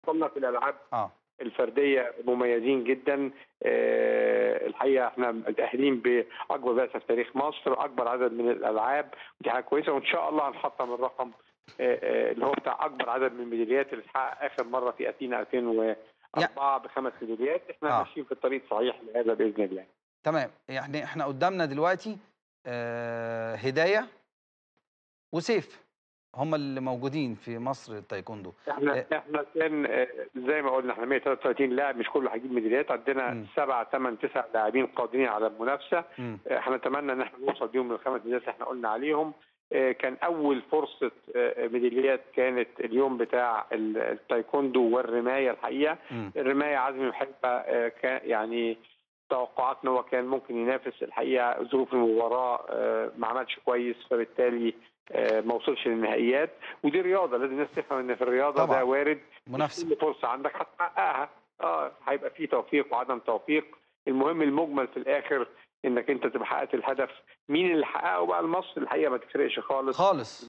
وصلنا في الالعاب اه الفرديه مميزين جدا آه، الحقيقه احنا متاهلين باكبر بعثه في تاريخ مصر اكبر عدد من الالعاب ودي حاجه كويسه وان شاء الله هنحطم الرقم آه، آه، اللي هو بتاع اكبر عدد من الميداليات اللي اتحقق اخر مره في اثينا 2004 بخمس ميداليات احنا آه. ماشيين في الطريق الصحيح لهذا باذن الله تمام يعني احنا قدامنا دلوقتي آه هدايه وسيف هم اللي موجودين في مصر التايكوندو احنا احنا كان آه، زي ما قلنا احنا 133 لاعب مش كله هيجيب ميداليات عندنا مم. سبعة ثمان تسع لاعبين قادرين على المنافسه مم. آه، هنتمنى ان احنا نوصل بيهم للخمس ميداليات اللي احنا قلنا عليهم آه، كان اول فرصه آه، ميداليات كانت اليوم بتاع ال- التايكوندو والرمايه الحقيقه مم. الرمايه عزمي محبه آه، كان يعني توقعاتنا هو كان ممكن ينافس الحقيقه ظروف المباراه آه، ما عملش كويس فبالتالي آه، ما وصلش للنهائيات ودي رياضه لازم الناس تفهم ان في الرياضه طبعاً. ده وارد منافسه كل فرصه عندك هتحققها اه هيبقى في توفيق وعدم توفيق المهم المجمل في الاخر انك انت تبقى حققت الهدف مين اللي حققه بقى لمصر الحقيقه ما تفرقش خالص خالص